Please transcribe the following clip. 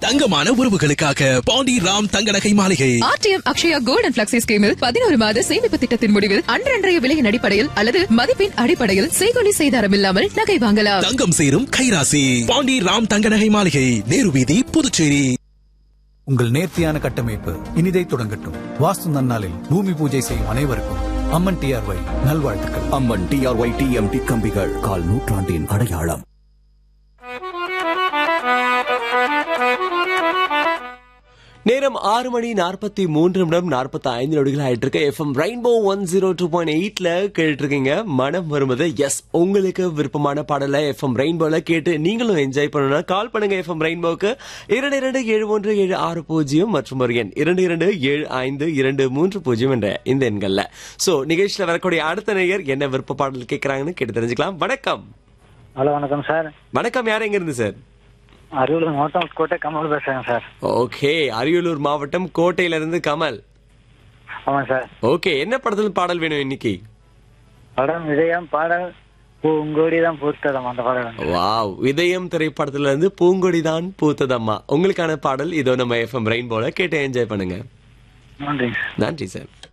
தங்கமான உறவுகளுக்காக பாண்டி ராம் தங்க நகை மாளிகை RTM Akshaya gold and flexi ஸ்கீமில் பதினோரு மாத சேமிப்பு திட்டத்தின் முடிவில் அன்றன்றைய விலையின் அடிப்படையில் அல்லது மதிப்பின் அடிப்படையில் செய்கொலி செய்தாரம் இல்லாமல் நகை வாங்கலாம் தங்கம் சேரும் கைராசி பாண்டி ராம் தங்க நகை மாளிகை நேரு வீதி புதுச்சேரி உங்கள் நேர்த்தியான கட்டமைப்பு இனிதை தொடங்கட்டும் வாஸ்து நன்னாளில் பூமி பூஜை செய்யும் அனைவருக்கும் அம்மன் டிஆர்ஒய் நல்வாழ்த்துக்கள் அம்மன் டிஆர்ஒய் டிஎம்டி கம்பிகள் கால் நூற்றாண்டின் அடையாளம் நேரம் ஆறு மணி நாற்பத்தி மூன்று நிமிடம் நாற்பத்தி ஐந்து நொடிகள் ஆயிட்டு இருக்கு FM rainbow one zero two point எயிட்ல கேட்டு இருக்கீங்க மனம் வருவது எஸ் உங்களுக்கு விருப்பமான பாடலை எஃப்எம் ரெயின்போல கேட்டு நீங்களும் என்ஜாய் பண்ணணும்னா கால் பண்ணுங்க எஃப்எம் ரெயின்போக்கு இரண்டு இரண்டு ஏழு ஒன்று ஏழு ஆறு பூஜ்ஜியம் மற்றும் ஒரு எண் இரண்டு இரண்டு ஏழு ஐந்து இரண்டு மூன்று பூஜ்ஜியம் என்ற இந்த எண்கள்ல சோ நிகழ்ச்சியில வரக்கூடிய அடுத்த நேயர் என்ன விருப்ப பாடல் கேட்கறாங்கன்னு கேட்டு தெரிஞ்சுக்கலாம் வணக்கம் ஹலோ வணக்கம் சார் வணக்கம் யார் எங்க இருந்து சார் அரியலூர் மாவட்டம் கோட்டை கமல் பேசுறேன் சார் ஓகே அரியலூர் மாவட்டம் கோட்டையில இருந்து கமல் ஆமாம் சார் ஓகே என்ன படத்துல பாடல் வேணும் இன்னைக்கு படம் இதயம் பாடல் பூங்கோடி தான் பூத்ததம் அந்த பாடல் வாவ் இதயம் திரைப்படத்துல இருந்து பூங்கொடிதான் பூத்ததம்மா உங்களுக்கான பாடல் இதோ நம்ம எஃப்எம் ரெயின்போல கேட்டு என்ஜாய் பண்ணுங்க நன்றிங்க நன்றி சார்